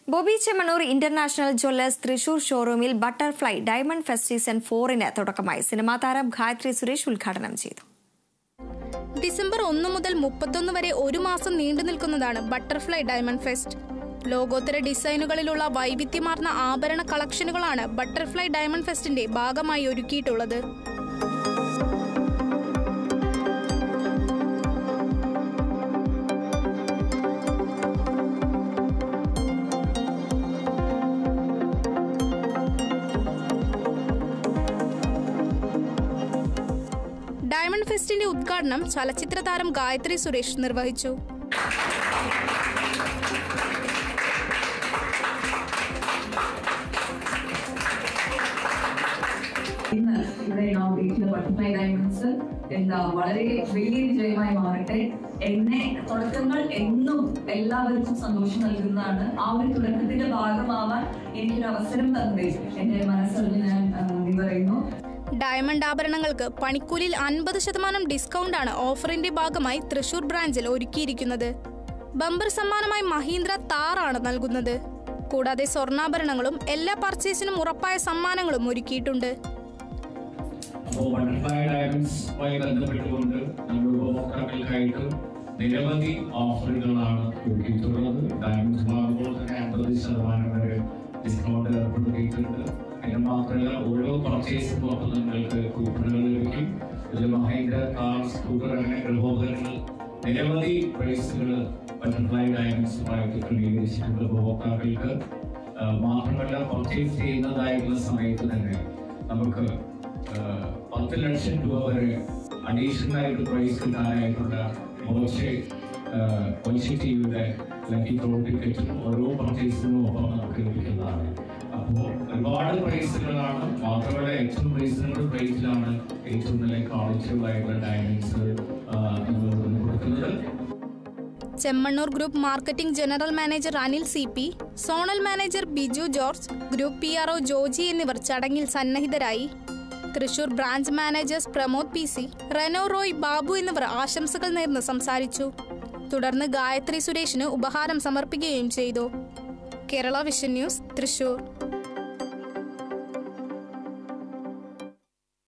Bobby Chemmanur International Jewellers Thrissur ഷോറൂമിൽ butterfly diamond fest season ഫോറിന് തുടക്കമായി സിനിമാ താരം ഗായത്രി സുരേഷ് ഉദ്ഘാടനം ചെയ്തു ഡിസംബർ ഒന്ന് മുതൽ മുപ്പത്തൊന്ന് വരെ ഒരു മാസം നീണ്ടു നിൽക്കുന്നതാണ് ബട്ടർഫ്ലൈ ഡയമണ്ട് ഫെസ്റ്റ് ലോകോത്തര ഡിസൈനുകളിലുള്ള വൈവിധ്യമാർന്ന ആഭരണ കളക്ഷനുകളാണ് ബട്ടർഫ്ലൈ ഡയമണ്ട് ഫെസ്റ്റിന്റെ ഭാഗമായി ഒരുക്കിയിട്ടുള്ളത് ഡയമണ്ട് ഫെസ്റ്റിന്റെ ഉദ്ഘാടനം ചലച്ചിത്ര താരം ഗായത്രി സുരേഷ് നിർവഹിച്ചു ഇന്ന് ഇവിടെ ഇനോഗ്രേറ്റ് ബട്ടർഫ്ലൈ ഡയമണ്ട്സ് എന്താ വളരെ വലിയ വിജയമായി മാറട്ടെ എന്നെ തുടക്കങ്ങൾ എന്നും എല്ലാവർക്കും സന്തോഷം നൽകുന്നതാണ് ആ ഒരു തുടക്കത്തിന്റെ ഭാഗമാവാൻ എനിക്കൊരു അവസരം തന്നതിൽ എന്റെ മനസ്സറിഞ്ഞ് ഞാൻ ആ, നന്ദി പറയുന്നു ഡയമണ്ട് ആഭരണങ്ങൾക്ക് പണിക്കൂലിയിൽ അൻപത് ശതമാനം ഡിസ്കൗണ്ടാണ് ഓഫറിന്റെ ഭാഗമായി തൃശൂർ ബ്രാഞ്ചിൽ ഒരുക്കിയിരിക്കുന്നത് ബമ്പർ സമ്മാനമായി മഹീന്ദ്ര താറാണ് നൽകുന്നത് കൂടാതെ സ്വർണ്ണാഭരണങ്ങളും എല്ലാ പർച്ചേസിനും ഉറപ്പായ സമ്മാനങ്ങളും ഒരുക്കിയിട്ടുണ്ട് അപ്പോൾ ബട്ടർഫ്ലൈ ഡയമണ്ട്സുമായി ബന്ധപ്പെട്ടുകൊണ്ട് നമ്മുടെ ഉപഭോക്താക്കൾക്കായിട്ട് നിരവധി ഓഫറുകളാണ് ഒരുക്കിയിട്ടുള്ളത് ഡയമണ്ട്സ് വാങ്ങുമ്പോൾ തന്നെ അൻപത് ശതമാനം വരെ ഡിസ്കൗണ്ട് ഏർപ്പെടുത്തിയിട്ടുണ്ട് പിന്നെ മാത്രമല്ല ഓരോ പർച്ചേസ് പുറത്ത് നിങ്ങൾക്ക് കൂപ്പണുകൾ ലഭിക്കും ഇതിൽ മഹേന്ദ്ര കാർ സ്കൂട്ടർ അങ്ങനെ ഗൃഹോപകരണങ്ങൾ നിരവധി പ്രൈസുകൾ ബട്ടർഫ്ലൈ ഡയമണ്ട്സുമായിട്ട് ക്രമീകരിച്ചിട്ടുണ്ട് ഉപഭോക്താക്കൾക്ക് ആ, മാത്രമല്ല പർച്ചേസ് ചെയ്യുന്നതായിട്ടുള്ള സമയത്ത് തന്നെ നമുക്ക് ആഹ് പത്ത് ലക്ഷം രൂപ വരെ അഡീഷണൽ ആയിട്ട് പ്രൈസ് കിട്ടാനായിട്ടുള്ള മോശെ കൊച്ചി ടിവിയുടെ ലക്കി ഡ്രോ ടിക്കറ്റും ഓരോ പർച്ചേസിനും ഒപ്പം നമുക്ക് ലഭിക്കുന്നതാണ് അപ്പോൾ ഒരുപാട് പ്രൈസുകളാണ് മാത്രമല്ല ഏറ്റവും റീസണബിൾ പ്രൈസിലാണ് ഏറ്റവും നല്ല ക്വാളിറ്റിയുള്ളായിട്ടുള്ള ഡയമണ്ട്സ് നമ്മൾ കൊടുക്കുന്നത് Chemmanur group marketing general manager Anil C P zonal manager Biju George group P R Joji എന്നിവർ ചടങ്ങിൽ സന്നിഹിതരായി Thrissur branch managers Pramod P C Reno Roy Babu എന്നിവർ ആശംസകൾ നേർന്ന് സംസാരിച്ചു തുടർന്ന് ഗായത്രി സുരേഷിന് ഉപഹാരം സമർപ്പിക്കുകയും ചെയ്തു കേരള വിഷൻ ന്യൂസ് തൃശൂർ